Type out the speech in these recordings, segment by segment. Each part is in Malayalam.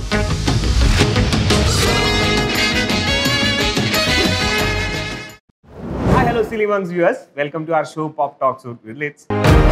Hi, hello, Silly Monks viewers. Welcome to our show Pop Talks with Litz.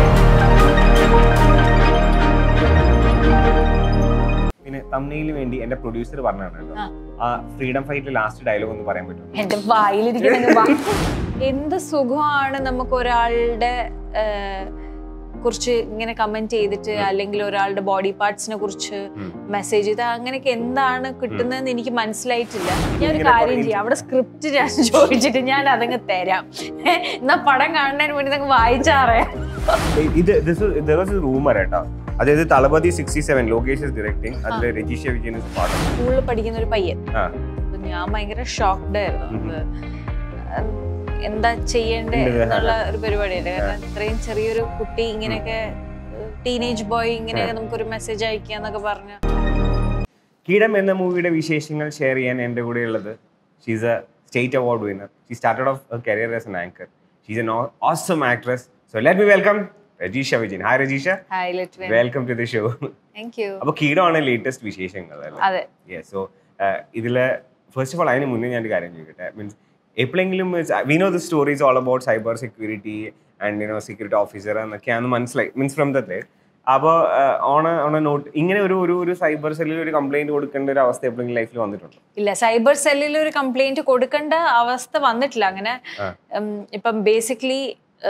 പിന്നെ തമ്മിലിന് വേണ്ടി എന്റെ പ്രൊഡ്യൂസർ പറഞ്ഞാണ് കേട്ടോ ആ. ആ ഫ്രീഡം ഫൈറ്റിൽ ലാസ്റ്റ് ഡയലോഗ് ഒന്ന് പറയാൻ പറ്റുമോ എന്റെ വായിലിരിക്കുന്ന വാ- എന്ത് സുഖമാണ് നമുക്ക് ഒരാളുടെ ആ, കുറിച്ച് ഇങ്ങനെ കമന്റ് ചെയ്തിട്ട് അല്ലെങ്കിൽ ഒരാളുടെ ബോഡി പാർട്സിനെ കുറിച്ച് ഉം. മെസ്സേജ് ചെയ്ത് അങ്ങനെയൊക്കെ എന്താണ് കിട്ടുന്നതെന്ന് എനിക്ക് മനസ്സിലായിട്ടില്ല ഞാൻ ഒരു ഇങ്ങനെ കാര്യം പറയും. ചെയ്യാം അവിടെ സ്ക്രിപ്റ്റ് ഞാൻ ചോദിച്ചിട്ട് ഞാൻ അതങ്ങ് തരാം ഏ, എന്നാ പടം കാണുന്നതിന് വേണ്ടി നമുക്ക് വായിച്ചറിയാം ഇത് ദർ വാസ് റൂമർ കേട്ടോ അതായത് Thalapathy sixty seven Lokesh is directing അതിൽ രജീഷ വിജയൻ ഇസ് പാട്ട് സ്കൂളിൽ പഠിക്കുന്ന ഒരു പയ്യൻ ആ അപ്പൊ ഞാൻ ഭയങ്കര ഷോക്ക്ഡ് ആയിരുന്നു ഉം. അത് എന്താ ചെയ്യേണ്ടേ ഉണ്ട്, എന്നുള്ള ഒരു പരിപാടിയല്ലേ കാരണം ഇത്രയും ചെറിയൊരു കുട്ടി ഇങ്ങനെയൊക്കെ ടീനേജ് ബോയ് ഇങ്ങനെയൊക്കെ നമുക്കൊരു മെസ്സേജ് അയക്കുക എന്നൊക്കെ പറഞ്ഞ കീടം എന്ന മൂവിയുടെ വിശേഷങ്ങൾ ഷെയർ ചെയ്യാൻ എൻ്റെ കൂടെ ഉള്ളത് she's a state award winner she started off career as an anchor she's an awesome actress so let me welcome Rajisha Vijayan hi Rajisha highlight welcome to the show thank you അപ്പോൾ കീടമാണ് ലേറ്റസ്റ്റ് വിശേഷങ്ങൾ അല്ലേ അതെ യെസ് സോ ഇതില് ഫസ്റ്റ് ഓഫ് ഓൾ അതിന് മുന്നേ ഞാൻ ഒരു കാര്യം ചോദിക്കട്ടെ മീൻസ് എപ്പോഴെങ്കിലും we know the stories all about cyber security and you know security officer എന്നൊക്കെയാണ് മനസ്സിലായി മീൻസ് ഫ്രം ദ ത്രേഡ് അപ്പോൾ ഓണ ഓണ നോട്ട് ഇങ്ങനെ ഒരു ഒരു ഒരു സൈബർ സെല്ലിൽ ഒരു കംപ്ലൈന്റ് കൊടുക്കേണ്ട ഒരു അവസ്ഥ എപ്പോഴെങ്കിലും ലൈഫിൽ വന്നിട്ടുണ്ടോ ഇല്ല സൈബർ സെല്ലിൽ ഒരു കംപ്ലൈന്റ് കൊടുക്കേണ്ട അവസ്ഥ വന്നിട്ടില്ല അങ്ങനെ ആ. ഉം, ഇപ്പം ബേസിക്കലി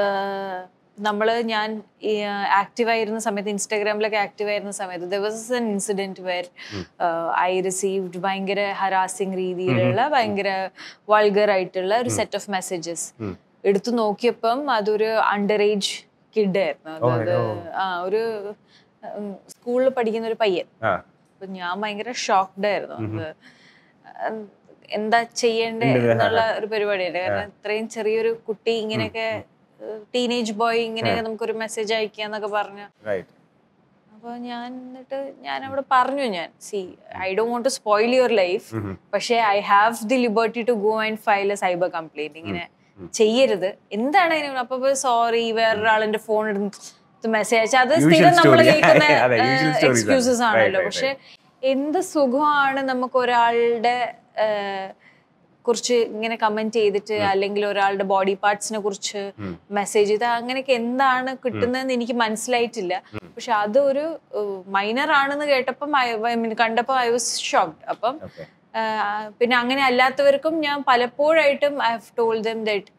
നമ്മൾ ഞാൻ ആക്റ്റീവ് ആയിരുന്ന സമയത്ത് ഇൻസ്റ്റാഗ്രാമിലൊക്കെ ആക്റ്റീവ് ആയിരുന്ന സമയത്ത് there was an incident where I received ഭയങ്കര ഹരാസിങ് രീതിയിലുള്ള ഭയങ്കര വൾഗർ ആയിട്ടുള്ള ഒരു സെറ്റ് ഓഫ് മെസ്സേജസ് ഉം. എടുത്തു നോക്കിയപ്പം അതൊരു അണ്ടർ ഏജ് കിഡ് ആയിരുന്നു ഓ, അതായത് ഓ. ആ ഒരു സ്കൂളിൽ പഠിക്കുന്ന ഒരു പയ്യൻ ആ അപ്പൊ ഞാൻ ഭയങ്കര ഷോക്ക്ഡ് ആയിരുന്നു അത് ഉം, എന്താ ചെയ്യേണ്ടേ ഉണ്ട്, എന്നുള്ള ഒരു പരിപാടിയല്ലേ കാരണം ഇത്രയും ചെറിയൊരു കുട്ടി ഇങ്ങനെയൊക്കെ ടീനേജ് ബോയ് ഇങ്ങനെയൊക്കെ നമുക്കൊരു മെസ്സേജ് അയക്കുക എന്നൊക്കെ പറഞ്ഞ റൈറ്റ് അപ്പൊ ഞാൻ എന്നിട്ട് ഞാൻ അവിടെ പറഞ്ഞു ഞാൻ see I do want to spoil your life പക്ഷേ I have the liberty to go and file a cyber complaint ഇങ്ങനെ ചെയ്യരുത് എന്താണ് അതിന് അപ്പൊ സോറി വേറൊരാളിന്റെ ഫോൺ എടുത്ത് മെസ്സേജ് അയച്ചാൽ അത് Usual സ്ഥിരം നമ്മൾ story. കേൾക്കുന്ന അതെ, usual stories ആണ്. എക്സ്ക്യൂസസ് Right, ആണല്ലോ right, പക്ഷെ എന്ത് സുഖമാണ് നമുക്ക് ഒരാളുടെ ആഹ്, കുറിച്ച് ഇങ്ങനെ കമന്റ് ചെയ്തിട്ട് അല്ലെങ്കിൽ ഒരാളുടെ ബോഡി പാർട്സിനെ കുറിച്ച് മെസ്സേജ് ചെയ്ത് അങ്ങനെയൊക്കെ എന്താണ് കിട്ടുന്നതെന്ന് എനിക്ക് മനസ്സിലായിട്ടില്ല പക്ഷെ അത് ഒരു മൈനർ ആണെന്ന് കേട്ടപ്പം I- I mean, കണ്ടപ്പോൾ ഐ വാസ് ഷോക്ഡ് അപ്പം ഓക്കെ ആഹ്, പിന്നെ അങ്ങനെ അല്ലാത്തവർക്കും ഞാൻ പലപ്പോഴായിട്ടും I have told them that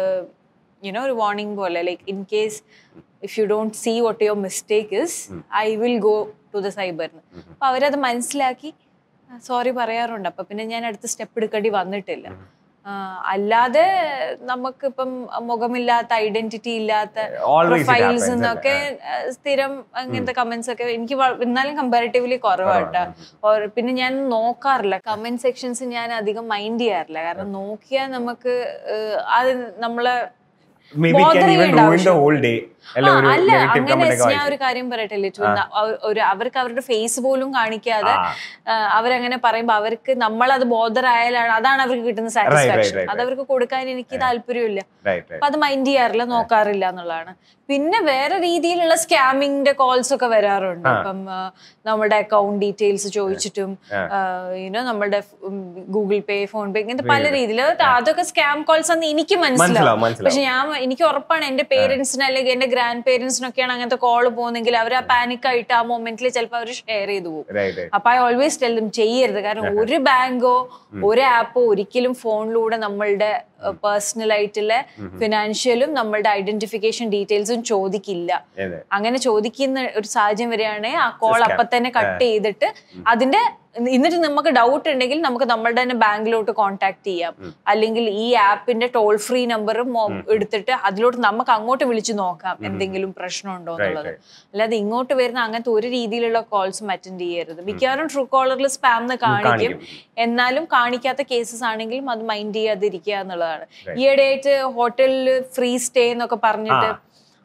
you know ഒരു വാർണിംഗ് പോലെ like in case if you don't see what your mistake is I will go to the സൈബറിന് അപ്പൊ അവരത് മനസ്സിലാക്കി സോറി പറയാറുണ്ട് അപ്പൊ പിന്നെ ഞാൻ അടുത്ത സ്റ്റെപ്പ് എടുക്കേണ്ടി വന്നിട്ടില്ല ആഹ്, അല്ലാതെ നമുക്കിപ്പം മുഖമില്ലാത്ത ഐഡന്റിറ്റി ഇല്ലാത്ത Always it പ്രൊഫൈൽസ് happens, എന്നൊക്കെ ആഹ്, സ്ഥിരം അങ്ങനത്തെ കമന്റ്സ് ഒക്കെ എനിക്ക് വ- എന്നാലും കമ്പാരിറ്റീവ്ലി കുറവാട്ടാ ഓർ പിന്നെ ഞാൻ നോക്കാറില്ല കമന്റ് സെക്ഷൻസ് ഞാൻ അധികം മൈൻഡ് ചെയ്യാറില്ല കാരണം നോക്കിയാൽ നമുക്ക് ഏഹ്, അത് നമ്മളെ may be Bother can even ചെയ്യേണ്ട റൂയിൻ ദ ഹോൾ ഡേ അല്ല ആ, ഒരു അല്ല നെഗറ്റീവ് അങ്ങനെ കമന്റ് ഒക്കെ ഞാൻ ഒരു കാര്യം പറയട്ടെ ലിറ്റു ഒരു അവർക്ക് അവരുടെ ഫേസ് പോലും കാണിക്കാതെ ആ. ആ, അവരങ്ങനെ പറയുമ്പോ അവർക്ക് നമ്മളത് ബോധർ ആയാലാണ് അതാണ് അവർക്ക് കിട്ടുന്ന സാറ്റിസ്ഫാക്ഷൻ right, അത് അവർക്ക് കൊടുക്കാൻ എനിക്ക് താല്പര്യമില്ല റൈറ്റ് അപ്പൊ അത് മൈൻഡ് ചെയ്യാറില്ല നോക്കാറില്ല എന്നുള്ളതാണ് പിന്നെ വേറെ രീതിയിലുള്ള സ്കാമിങ്ങിന്റെ കോൾസ് ഒക്കെ വരാറുണ്ട് ഇപ്പം ആ, നമ്മുടെ അക്കൗണ്ട് ഡീറ്റെയിൽസ് ചോദിച്ചിട്ടും യുനോ നമ്മുടെ ഗൂഗിൾ പേ ഫോൺ പേ ഇങ്ങനത്തെ പല രീതിയിൽ അതൊക്കെ സ്കാം കോൾസ് എന്ന് എനിക്ക് മനസ്സിലാവും മനസ്സിലാവും മനസ്സിലാവും പക്ഷെ ഞാൻ എനിക്ക് ഉറപ്പാണ് എന്റെ പേരൻസിന് അല്ലെങ്കിൽ എന്റെ ഗ്രാൻഡ് പേരൻസിനൊക്കെയാണ് അങ്ങനത്തെ കോൾ പോകുന്നെങ്കിൽ അവർ ആ പാനിക് ആയിട്ട് ആ മൊമെന്റിൽ ചിലപ്പോൾ അവർ ഷെയർ ചെയ്തു പോകും റൈറ്റ് അപ്പൊ ഐ ഓൾവേസ് ടെൽ ദം ചെയ്യരുത് കാരണം ഒരു ബാങ്കോ ഒരു ആപ്പോ ഒരിക്കലും ഫോണിലൂടെ നമ്മളുടെ പേഴ്സണൽ ആയിട്ടുള്ള ഫിനാൻഷ്യലും നമ്മളുടെ ഐഡന്റിഫിക്കേഷൻ ഡീറ്റെയിൽസും ചോദിക്കില്ല അതെ അങ്ങനെ ചോദിക്കുന്ന ഒരു സാഹചര്യം വരികയാണെങ്കിൽ ആ കോൾ അപ്പൊ തന്നെ കട്ട് ചെയ്തിട്ട് അതിന്റെ എന്നിട്ട് നമുക്ക് ഡൗട്ട് ഉണ്ടെങ്കിൽ നമുക്ക് നമ്മളുടെ തന്നെ ബാങ്കിലോട്ട് കോൺടാക്ട് ചെയ്യാം അല്ലെങ്കിൽ ഈ ആപ്പിന്റെ ടോൾ ഫ്രീ നമ്പറും എടുത്തിട്ട് അതിലോട്ട് നമുക്ക് അങ്ങോട്ട് വിളിച്ചു നോക്കാം എന്തെങ്കിലും പ്രശ്നമുണ്ടോ എന്നുള്ളത് അല്ലാതെ ഇങ്ങോട്ട് വരുന്ന അങ്ങനത്തെ ഒരു രീതിയിലുള്ള കോൾസും അറ്റൻഡ് ചെയ്യരുത് മിക്കവാറും ട്രൂ കോളറിൽ സ്പാം എന്ന് കാണിക്കും എന്നാലും കാണിക്കാത്ത കേസസ് ആണെങ്കിലും അത് മൈൻഡ് ചെയ്യാതിരിക്കുക എന്നുള്ളതാണ് ഈയിടെയായിട്ട് ഹോട്ടലിൽ ഫ്രീ സ്റ്റേ എന്നൊക്കെ പറഞ്ഞിട്ട്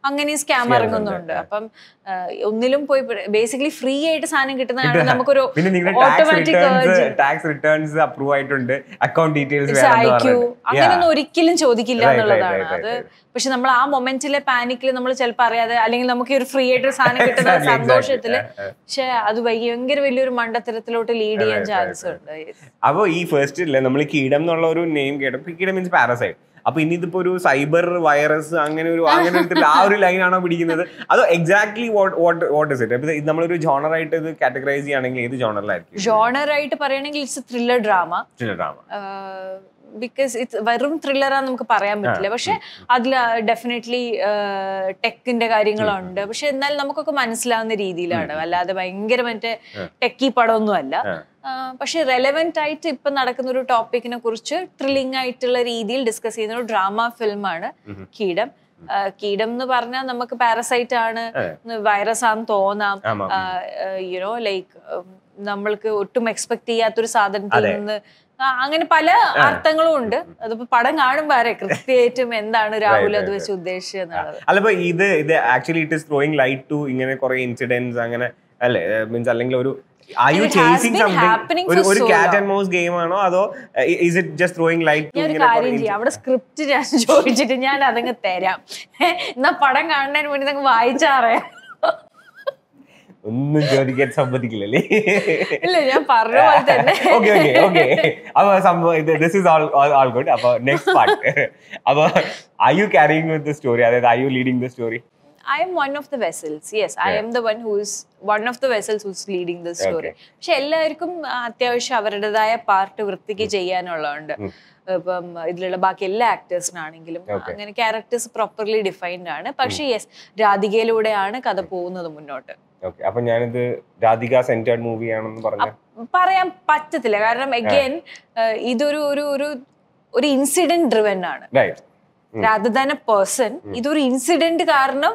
അങ്ങനെ സ്കാം ഇറങ്ങുന്നുണ്ട് അപ്പം ആ, ഒന്നിലും പോയി ബേസിക്കലി ഫ്രീ ആയിട്ട് സാധനം കിട്ടുന്നതാണ് നമുക്കൊരു പിന്നെ നിങ്ങളുടെ tax automatic returns tax returns approve ആയിട്ടുണ്ട് അക്കൗണ്ട് ഡീറ്റെയിൽസ് അയക്കൂ അങ്ങനെയൊന്നും ഒരിക്കലും ചോദിക്കില്ല Right, right, എന്നുള്ളതാണ് right, അത് right, പക്ഷെ നമ്മൾ ആ മൊമെന്റിലെ പാനിക്കിൽ നമ്മൾ ചിലപ്പോൾ അറിയാതെ അല്ലെങ്കിൽ നമുക്ക് ഈ ഒരു ഫ്രീ ആയിട്ട് ഒരു സാധനം കിട്ടുന്ന Exactly, exactly. സന്തോഷത്തില് ആ, ആ. പക്ഷെ അത് ഭയങ്കര വലിയൊരു മണ്ടത്തരത്തിലോട്ട് ലീഡ് ചെയ്യാൻ Right, right, ചാൻസ് right. ഉണ്ട് അപ്പൊ ഈ ഫസ്റ്റ് ഇല്ലേ നമ്മൾ കീടം എന്നുള്ള ഒരു നെയിം കേട്ടപ്പോ കീടം മീൻസ് പാരസൈറ്റ് അപ്പൊ ഇനി ഇതിപ്പോ ഒരു സൈബർ വൈറസ് അങ്ങനെ ഒരു അങ്ങനെ ഒരു ആ ഒരു ലൈനാണോ പിടിക്കുന്നത് അതോ exactly what what is it ഇത് നമ്മളൊരു ജോണർ ആയിട്ട് ഇത് കാറ്റഗറൈസ് ചെയ്യുകയാണെങ്കിൽ ഏത് ജോണറിലായിരിക്കും ജോണർ ആയിട്ട് പറയുകയാണെങ്കിൽ it's thriller drama drama because it's വെറും ത്രില്ലറാന്ന് നമുക്ക് പറയാൻ പറ്റില്ല പക്ഷെ അതിൽ ഡെഫിനറ്റ്ലി ടെക്കിന്റെ കാര്യങ്ങളുണ്ട് പക്ഷെ എന്നാൽ നമുക്കൊക്കെ മനസ്സിലാവുന്ന രീതിയിലാണ് അല്ലാതെ ഭയങ്കര മറ്റേ ടെക്കി പടമൊന്നും അല്ല ആ, പക്ഷെ റെലവെന്റ് ആയിട്ട് ഇപ്പൊ നടക്കുന്ന ഒരു ടോപ്പിക്കിനെ കുറിച്ച് ത്രില്ലിംഗ് ആയിട്ടുള്ള രീതിയിൽ ഡിസ്കസ് ചെയ്യുന്ന ഒരു ഡ്രാമ ഫിലിമാണ് കീടം ആ, കീടം എന്ന് പറഞ്ഞാൽ നമുക്ക് പാരസൈറ്റ് ആണ് വൈറസ് ആണെന്ന് തോന്നാം ആമാ. യുനോ ലൈക്ക് നമ്മൾക്ക് ഒട്ടും എക്സ്പെക്ട് ചെയ്യാത്തൊരു സാധനത്തിൽ നിന്ന് ആ, അങ്ങനെ പല അർത്ഥങ്ങളും ഉണ്ട് അതിപ്പോ പടം കാണുമ്പോ അറിയാം കൃത്യമായിട്ടും എന്താണ് രാഹുൽ അത് വെച്ച് ഉദ്ദേശിച്ചത് എന്നുള്ളത് അല്ല ഇപ്പൊ ഇത് ഇത് actually it is throwing light to ഇങ്ങനെ കുറെ ഇൻസിഡൻസ് അങ്ങനെ അല്ലെ മീൻസ് അല്ലെങ്കിൽ ഒരു are you It has chasing been happening something ഒരു for ഒരു so cat long. And mouse game ആണോ അതോ is it just throwing light to ഞാൻ ഒരു ഇങ്ങനെ കാര്യം ചെയ്യാം അവിടെ സ്ക്രിപ്റ്റ് ഞാൻ ചോദിച്ചിട്ട് ഞാൻ അതങ്ങ് തരാം എന്നാ പടം കാണുന്നതിന് വേണ്ടി അങ്ങ് വായിച്ചാറേ ഒന്നും ചോദിക്കാൻ സമ്മതിക്കില്ലല്ലേ ഇല്ല ഞാൻ പറഞ്ഞ പോലെ തന്നെ ഓക്കെ ഓക്കെ ഓക്കെ അപ്പൊ സംഭവം ഇത് this is all all good അപ്പൊ നെക്സ്റ്റ് പാർട്ട് അപ്പൊ I you carrying with the story അതായത് I you leading the story I'm one of the vessels yes I'm the one who's one of the vessels who's leading the story പക്ഷെ എല്ലാവർക്കും അത്യാവശ്യം അവരുടേതായ പാർട്ട് വൃത്തിക്ക് ചെയ്യാനുള്ളതുണ്ട് ഇപ്പം ഇതിലുള്ള ബാക്കി എല്ലാ ആക്ടേഴ്സിനാണെങ്കിലും അങ്ങനെ ക്യാരക്ടേഴ്സ് പ്രോപ്പർലി ഡിഫൈൻഡ് ആണ് പക്ഷെ യെസ് രാധികയിലൂടെയാണ് കഥ പോകുന്നത് മുന്നോട്ട് ഓക്കെ അപ്പൊ ഞാനിത് രാധിക സെന്റേർഡ് മൂവി ആണെന്ന് പറഞ്ഞു പറയാൻ പറ്റത്തില്ല കാരണം അഗൈൻ ഇതൊരു ഒരു ഒരു ഒരു ഇൻസിഡന്റ് ഡ്രിവൻ ആണ് right rather than a person ഇതൊരു ഇൻസിഡന്റ് കാരണം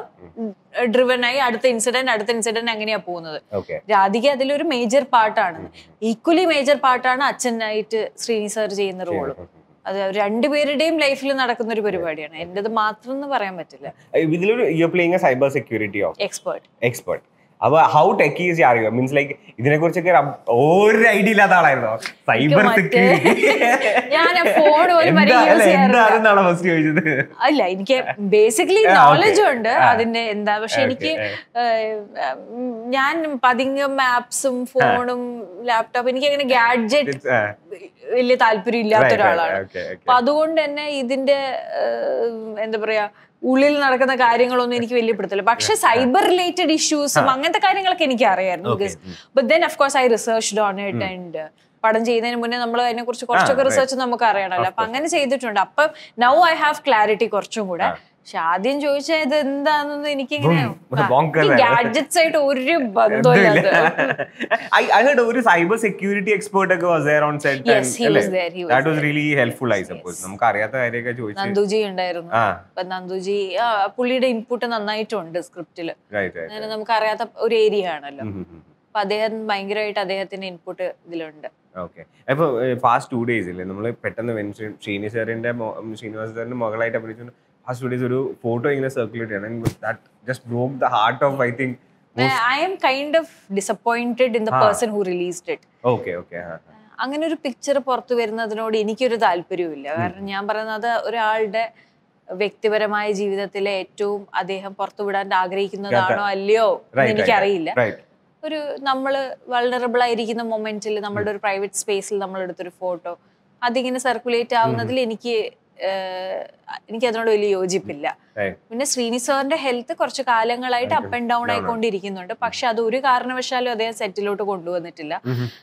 ഡ്രിവൻ ആയി അടുത്ത ഇൻസിഡന്റ് അടുത്ത ഇൻസിഡന്റ് അങ്ങനെയാ പോകുന്നത് ഓക്കെ രാധിക അതിലൊരു മേജർ പാർട്ടാണ് ഈക്വലി മേജർ പാർട്ടാണ് അച്ഛനായിട്ട് ശ്രീനി സാർ ചെയ്യുന്ന റോളും അത് രണ്ടുപേരുടെയും ലൈഫിൽ നടക്കുന്ന ഒരു പരിപാടിയാണ് എന്റേത് മാത്രം എന്ന് പറയാൻ പറ്റില്ല ഇതിലൊരു you playing a cyber security of expert expert അപ്പൊ ഹൗ ടെക്കി ഈസ് അറിയുക മീൻസ് ലൈക്ക് ഇതിനെ കുറിച്ചൊക്കെ ഒരു ഐഡിയ ഇല്ലാത്ത ആളായിരുന്നോ സൈബർ മറ്റേ- സെക്യൂരിറ്റി ഞാൻ ഫോൺ പോലും വരെ യൂസ് ചെയ്യാറില്ല എന്താണെന്നാണ് ഫസ്റ്റ് ചോദിച്ചത് അല്ല എനിക്ക് ബേസിക്കലി ആ, നോളജ് okay. ഉണ്ട് ആ. അതിന്റെ എന്താ പക്ഷെ Okay, എനിക്ക് ആ. ഏഹ്, ഉം, ഞാൻ പതിങ്ങും ആപ്സും ഫോണും ലാപ്ടോപ്പ് എനിക്ക് അങ്ങനെ ഗാഡ്ജറ്റ് It's, ആ, വലിയ താല്പര്യം ഇല്ലാത്ത right, right, ഒരാളാണ് okay, okay. അപ്പൊ അതുകൊണ്ട് തന്നെ ഇതിന്റെ ഏഹ്, എന്താ പറയാ ഉള്ളിൽ നടക്കുന്ന കാര്യങ്ങളൊന്നും എനിക്ക് വലിയ പിടുത്തില്ല പക്ഷെ സൈബർ റിലേറ്റഡ് ഇഷ്യൂസും അങ്ങനത്തെ കാര്യങ്ങളൊക്കെ എനിക്ക് അറിയായിരുന്നു because but then of course I research on it and പടം ചെയ്യുന്നതിന് മുന്നേ നമ്മൾ അതിനെ കുറിച്ച് കുറച്ചൊക്കെ റിസർച്ച് നമുക്ക് അറിയണമല്ലോ അപ്പൊ അങ്ങനെ ചെയ്തിട്ടുണ്ട് അപ്പം നൗ ഐ ഹാവ് ക്ലാരിറ്റി കുറച്ചും കൂടെ പക്ഷെ ആദ്യം ചോദിച്ചാൽ ഇത് എന്താണെന്ന് എനിക്കിങ്ങനെ bonkers ആണ്. ഗാഡ്ജറ്റ്സ് ആയിട്ട് ഒരു ബന്ധമില്ല അത്. I, I heard ഒരു സൈബർ സെക്യൂരിറ്റി എക്സ്പേർട്ട് ഒക്കെ was there on set Yes, he was there, he was that was really helpful I suppose നമുക്ക് അറിയാത്ത കാര്യമൊക്കെ ചോദിച്ചു നന്ദുജി ഉണ്ടായിരുന്നു ആ അപ്പൊ നന്ദുജി ആ, പുള്ളിയുടെ ഇൻപുട്ട് നന്നായിട്ടുണ്ട് സ്ക്രിപ്റ്റില് റൈറ്റ് റൈറ്റ് അങ്ങനെ നമുക്ക് അറിയാത്ത ഒരു ഏരിയ ആണല്ലോ അപ്പൊ അദ്ദേഹം ഭയങ്കരമായിട്ട് അദ്ദേഹത്തിന്റെ ഇൻപുട്ട് ഇതിലുണ്ട് ഓക്കെ അപ്പൊ ഫാസ്റ്റ് ടു ഡേയ്സ് ഇല്ലേ നമ്മൾ പെട്ടെന്ന് വെൻ- ശ്രീനി സാറിന്റെ ശ്രീനിവാസ് സാറിന്റെ മകളായിട്ട് അഭിനയിച്ചു ഫാസ്റ്റ് ടു ഡേയ്സ് ഒരു ഫോട്ടോ ഇങ്ങനെ സർക്കുലേറ്റ് ചെയ്യണം that just broke the heart of I think I'm kind of disappointed in the person who released it okay okay അങ്ങനെ ഒരു പിക്ചർ പുറത്തു വരുന്നതിനോട് എനിക്കൊരു താല്പര്യമില്ല കാരണം ഞാൻ പറയുന്നത് ഒരാളുടെ വ്യക്തിപരമായ ജീവിതത്തിലെ ഏറ്റവും അദ്ദേഹം പുറത്തുവിടാൻ ആഗ്രഹിക്കുന്നതാണോ അല്ലയോ എന്ന് എനിക്കറിയില്ല റൈറ്റ് ഒരു നമ്മൾ വൾണറബിൾ ആയിരിക്കുന്ന മൊമെന്റിൽ നമ്മളുടെ ഒരു പ്രൈവറ്റ് സ്പേസിൽ നമ്മൾ എടുത്തൊരു ഫോട്ടോ അതിങ്ങനെ സർക്കുലേറ്റ് ആവുന്നതിൽ എനിക്ക് ഏഹ്, എനിക്ക് അതിനോട് വലിയ യോജിപ്പില്ല Right. പിന്നെ ശ്രീനി സാറിന്റെ ഹെൽത്ത് കുറച്ച് കാലങ്ങളായിട്ട് അപ്പ് ആൻഡ് ഡൗൺ ആയിക്കൊണ്ടിരിക്കുന്നുണ്ട് പക്ഷെ അത് ഒരു കാരണവശാലും അദ്ദേഹം സെറ്റിലോട്ട് കൊണ്ടുവന്നിട്ടില്ല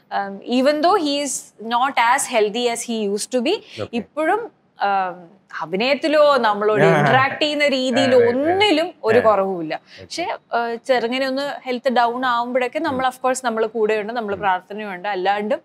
even though he is not as healthy as he used to be ഇപ്പോഴും ആം, അഭിനയത്തിലോ നമ്മളോട് ഇന്ററാക്ട് ചെയ്യുന്ന രീതിയിലോ ഒന്നിലും ഒരു കുറവുമില്ല പക്ഷെ ചെറുങ്ങനെ ഒന്ന് ഹെൽത്ത് ഡൗൺ ആവുമ്പോഴൊക്കെ നമ്മൾ അഫ്കോഴ്സ് നമ്മൾ കൂടെയുണ്ട് നമ്മൾ പ്രാർത്ഥനയുണ്ട് അല്ലാണ്ടും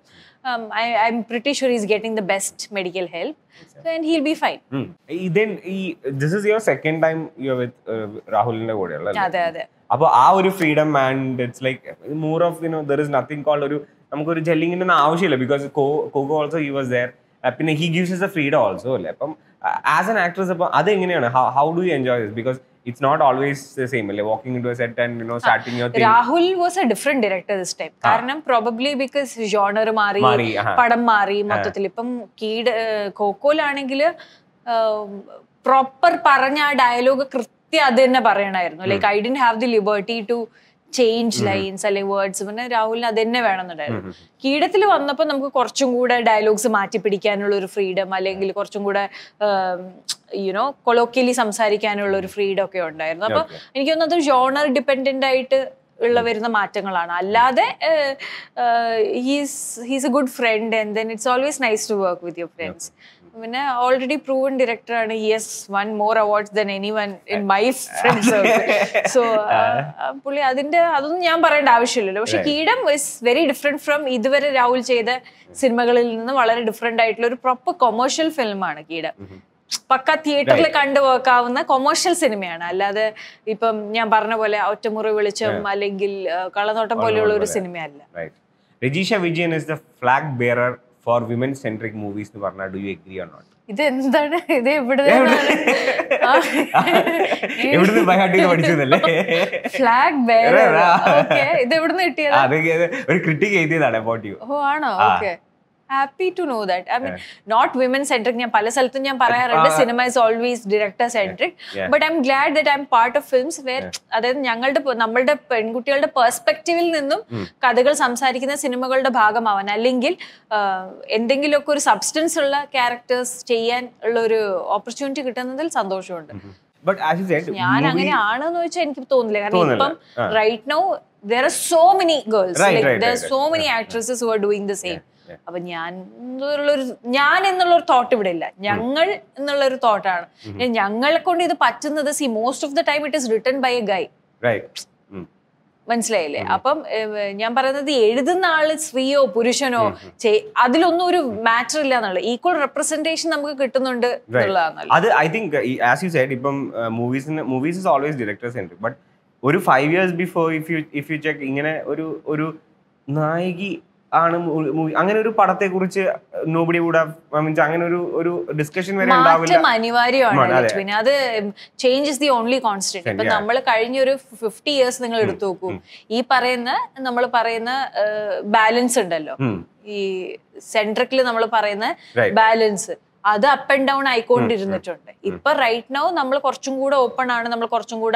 I'm pretty sure is getting the best medical help and he'll be fine ഇതൻ ഈ this is your second time you with രാഹുലിന്റെ കൂടെയുള്ള അതെ അതെ അപ്പൊ ആ ഒരു freedom and it's like more of you know there is nothing called ഒരു നമുക്കൊരു ജെല്ലിങ്ങിന്റെ ഒന്നും ആവശ്യമില്ല ബിക്കോസ് കോകോ ഓൾസോ ഹി വാസ് ദയർ പിന്നെ he gives a freedom also അല്ലേ അപ്പം ആസ് എൻ ആക്ട്രസ് അപ്പം അതെങ്ങനെയാണ് how do you enjoy this because it's not always the same അല്ലേ walking into set and you know starting your thing Rahul was a different director this time കാരണം പ്രോബബ്ലി ബിക്കോസ് ജോണർ മാറി മാറി, ആഹാ. പടം മാറി മൊത്തത്തിൽ ഇപ്പം കീട് ഖോഖോയിലാണെങ്കിൽ പ്രോപ്പർ പറഞ്ഞ ആ ഡയലോഗ് കൃത്യം അത് തന്നെ പറയണമായിരുന്നു like I'd have the liberty to change lines അല്ലെങ്കിൽ വേർഡ്സ് പിന്നെ രാഹുലിന് അത് തന്നെ വേണമെന്നുണ്ടായിരുന്നു കീടത്തിൽ വന്നപ്പോൾ നമുക്ക് കുറച്ചും കൂടെ ഡയലോഗ്സ് മാറ്റി പിടിക്കാനുള്ള ഒരു ഫ്രീഡം അല്ലെങ്കിൽ കുറച്ചും കൂടെ യുനോ കൊളോക്കിയലി സംസാരിക്കാനുള്ള ഒരു ഫ്രീഡം ഒക്കെ ഉണ്ടായിരുന്നു അപ്പൊ എനിക്ക് തോന്നുന്നത് ജോണർ ഡിപ്പെൻഡന്റ് ആയിട്ട് ഉള്ള വരുന്ന മാറ്റങ്ങളാണ് അല്ലാതെ he's he's a good friend and then it's always nice to work with your friends പിന്നെ ഓൾറെഡി പ്രൂവൺ ഡയറക്ടർ ആണ് yes one more awards than any one in my friends so പുള്ളി അതിന്റെ അതൊന്നും ഞാൻ പറയേണ്ട ആവശ്യമില്ലല്ലോ പക്ഷെ Keedam is very different from ഇതുവരെ രാഹുൽ ചെയ്ത സിനിമകളിൽ നിന്ന് വളരെ ഡിഫറെന്റ് ആയിട്ടുള്ള ഒരു പ്രോപ്പർ കൊമേഴ്ഷ്യൽ ഫിലിമാണ് കീടം പക്ക തിയേറ്ററിൽ കണ്ടു വെക്കാവുന്ന കൊമേഴ്ഷ്യൽ സിനിമയാണ് അല്ലാതെ ഇപ്പം ഞാൻ പറഞ്ഞ പോലെ ഒറ്റമുറി വെളിച്ചം അല്ലെങ്കിൽ ആ, കള്ളനോട്ടം പോലെയുള്ള ഒരു സിനിമയല്ല right Rajisha Vijayan is the flag bearer for women centric movies എന്ന് പറഞ്ഞാൽ do you agree or not ഇത് എന്താണ് ഇത് എവിടെ എവിടുന്ന് ബൈഹാട്ടിക്ക് പഠിച്ചതല്ലേ ഫ്ലാഗ് ബെയർ ഓക്കെ ഇത് എവിടുന്ന് കിട്ടിയത് അത് ഒരു ക്രിട്ടിക് എഴുതിയതാണ് അബൌട്ട് യു ഓ ആണോ okay happy to know that I mean not women centric ഞാൻ പല സ്ഥലത്തും ഞാൻ പറയാറുണ്ട് cinema is always director centric Yeah. But I'm glad that I'm part of films where അതായത് ഞങ്ങളുടെ പ- നമ്മളുടെ പെൺകുട്ടികളുടെ പെർസ്പെക്റ്റീവിൽ നിന്നും കഥകൾ സംസാരിക്കുന്ന സിനിമകളുടെ ഭാഗമാവാൻ അല്ലെങ്കിൽ ആ, എന്തെങ്കിലുമൊക്കെ ഒരു സബ്സ്റ്റൻസ് ഉള്ള ക്യാരക്ടേഴ്സ് ചെയ്യാൻ ഉള്ള ഒരു ഓപ്പർച്യൂണിറ്റി കിട്ടുന്നതിൽ സന്തോഷമുണ്ട് ബട്ട് ആസ് യു സെഡ് ഞാൻ അങ്ങനെ ആണെന്ന് വെച്ചാൽ എനിക്ക് തോന്നില്ല കാരണം തോന്നില്ല. ഇപ്പം right now there are so many girls Right, like right, there right, so many actresses who are doing the same yeah. അപ്പൊ ഞാൻ എന്നുള്ളൊരു ഞാൻ എന്നുള്ള ഒരു തോട്ട് ഇവിടെ ഇല്ല ഞങ്ങൾ എന്നുള്ള ഒരു തോട്ടാണ് ഞങ്ങളെ കൊണ്ട് ഇത് പറ്റുന്നത് see most of the time it is written by a guy right മനസ്സിലായില്ലേ അപ്പം ഏഹ്, ഞാൻ പറയുന്നത് എഴുതുന്ന ആള് സ്ത്രീയോ പുരുഷനോ ചെ- അതിലൊന്നും ഒരു മാറ്റർ ഇല്ല എന്നുള്ളത് ഈക്വൽ റെപ്രസെന്റേഷൻ നമുക്ക് കിട്ടുന്നുണ്ട് എന്നുള്ളതാണ് അത് I think as you said ഇപ്പം മൂവീസിന് movies is always director centric but ഒരു five years before if you if you check ഇങ്ങനെ ഒരു ഒരു നായികി ആണ് മൂവി അങ്ങനെ ഒരു പടത്തെ കുറിച്ച് നോബഡി വുഡ് മീൻസ് അങ്ങനെ ഒരു ഒരു ഡിസ്കഷൻ വരെ ഉണ്ടാവില്ല മാറ്റം അനിവാര്യമാണ് അതെ. ലക്ഷ്മിന് അത് change is the only constant ഇപ്പൊ നമ്മൾ കഴിഞ്ഞ ഒരു ഫിഫ്റ്റി ഇയേഴ്സ് നിങ്ങൾ എടുത്തു നോക്കൂ ഈ പറയുന്ന നമ്മൾ പറയുന്ന ബാലൻസ് ഉണ്ടല്ലോ ഉം. ഈ സെൻട്രിക്കിൽ നമ്മൾ പറയുന്ന Right. ബാലൻസ് അത് അപ്പ് ആൻഡ് ഡൗൺ ആയിക്കൊണ്ടിരുന്നിട്ടുണ്ട് ഇപ്പൊ റൈറ്റ് നൗ നമ്മൾ കുറച്ചും കൂടെ ഓപ്പൺ ആണ് നമ്മൾ കുറച്ചും കൂടെ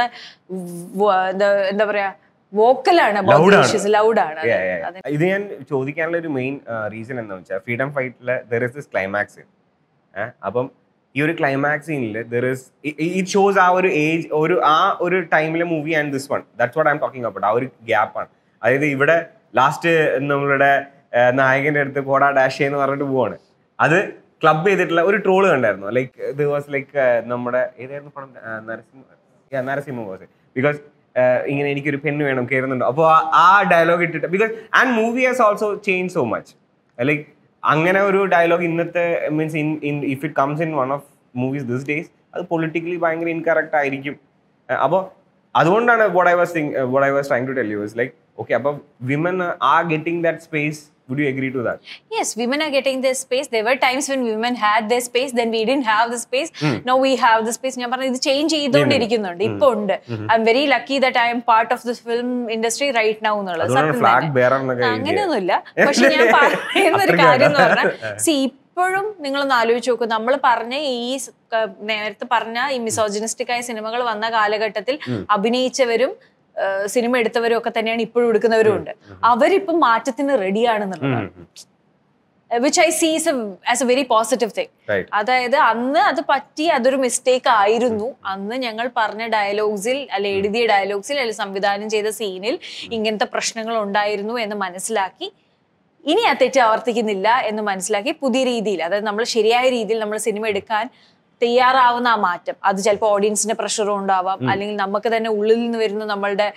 വ- എന്താ എന്താ പറയാ വോക്കലാണ് Loud ആണ്. ലൗഡാണ് Yeah, yeah, yeah. ഇത് ഞാൻ ചോദിക്കാനുള്ള ഒരു മെയിൻ റീസൺ എന്താ വെച്ചാൽ ഫ്രീഡം ഫൈറ്റില് ദർ ഇസ് ദിസ് ക്ലൈമാക്സ് അപ്പം ഈ ഒരു ക്ലൈമാക്സ് സീനിൽ ദർ ഇസ് ഇറ്റ് ഷോസ് ആ ഒരു ഏജ് ഒരു ആ ഒരു ടൈമിലെ movie and this one that's what I'm talking about ആ ഒരു ഗ്യാപ്പാണ് അതായത് ഇവിടെ ലാസ്റ്റ് നമ്മളുടെ ആ, നായകന്റെ അടുത്ത് കോടാ ഡാഷ് എന്ന് പറഞ്ഞിട്ട് പോവാണ് അത് ക്ലബ് ചെയ്തിട്ടുള്ള ഒരു ട്രോള് കണ്ടായിരുന്നു ലൈക്ക് ഇത് വാസ് ലൈക്ക് നമ്മുടെ ഏതായിരുന്നു പടം ആ, Narasimha Yeah, Narasimha was because ഇങ്ങനെ എനിക്കൊരു പെണ്ണ് വേണം കയറുന്നുണ്ടോ അപ്പോൾ ആ ഡയലോഗ് ഇട്ടിട്ട് because and movie has also change so much like അങ്ങനെ ഒരു ഡയലോഗ് ഇന്നത്തെ means in in if it comes in one of movies this days അത് പൊളിറ്റിക്കലി ഭയങ്കര ഇൻകറക്റ്റ് ആയിരിക്കും അപ്പോൾ അതുകൊണ്ടാണ് what I was think what I was trying to tell you is like okay അപ്പോൾ women are getting that space would you agree to that Yes, women are getting their space. There were times when women had their space, then we didn't have the space. Now we have the space. ഞാൻ പറഞ്ഞത് ഇത് ചേഞ്ച് ചെയ്തുകൊണ്ടിരിക്കുന്നുണ്ട് ഇപ്പൊ ഉണ്ട് I'm very lucky that I'm part of the film industry right now എന്നുള്ളത് അതുകൊണ്ടാണ് സത്യം ഫ്ലാഗ് തന്നെ. ബെയറർ എന്നൊക്കെ എഴുതിയത്. അങ്ങനെയൊന്നുമില്ല പക്ഷെ ഞാൻ പറയുന്ന ഒരു കാര്യം എന്ന് പറഞ്ഞാൽ സി ഇപ്പോഴും നിങ്ങളൊന്ന് ആലോചിച്ച് നോക്കൂ നമ്മൾ പറഞ്ഞ ഈ സ് ക- നേരത്തെ പറഞ്ഞ ഈ മിസോജിനിസ്റ്റിക് ആയ സിനിമകൾ വന്ന കാലഘട്ടത്തിൽ അഭിനയിച്ചവരും ഏഹ്, സിനിമ എടുത്തവരും ഒക്കെ തന്നെയാണ് ഇപ്പോഴും എടുക്കുന്നവരും ഉണ്ട് അവരിപ്പം മാറ്റത്തിന് റെഡിയാണെന്നുള്ളതാണ് which I sees as a very positive thing right അതായത് അന്ന് അത് പറ്റി അതൊരു മിസ്റ്റേക്ക് ആയിരുന്നു അന്ന് ഞങ്ങൾ പറഞ്ഞ ഡയലോഗ്സിൽ അല്ലെ എഴുതിയ ഡയലോഗ്സിൽ അല്ലെ സംവിധാനം ചെയ്ത സീനിൽ ഇങ്ങനത്തെ പ്രശ്നങ്ങൾ ഉണ്ടായിരുന്നു എന്ന് മനസ്സിലാക്കി ഇനി ആ തെറ്റ് ആവർത്തിക്കുന്നില്ല എന്ന് മനസ്സിലാക്കി പുതിയ രീതിയിൽ അതായത് നമ്മൾ ശരിയായ രീതിയിൽ നമ്മൾ സിനിമ എടുക്കാൻ തയ്യാറാവുന്ന ആ മാറ്റം അത് ചിലപ്പോൾ ഓഡിയൻസിന്റെ പ്രഷറും ഉണ്ടാവാം അല്ലെങ്കിൽ നമുക്ക് തന്നെ ഉള്ളിൽ നിന്ന് വരുന്ന നമ്മളുടെ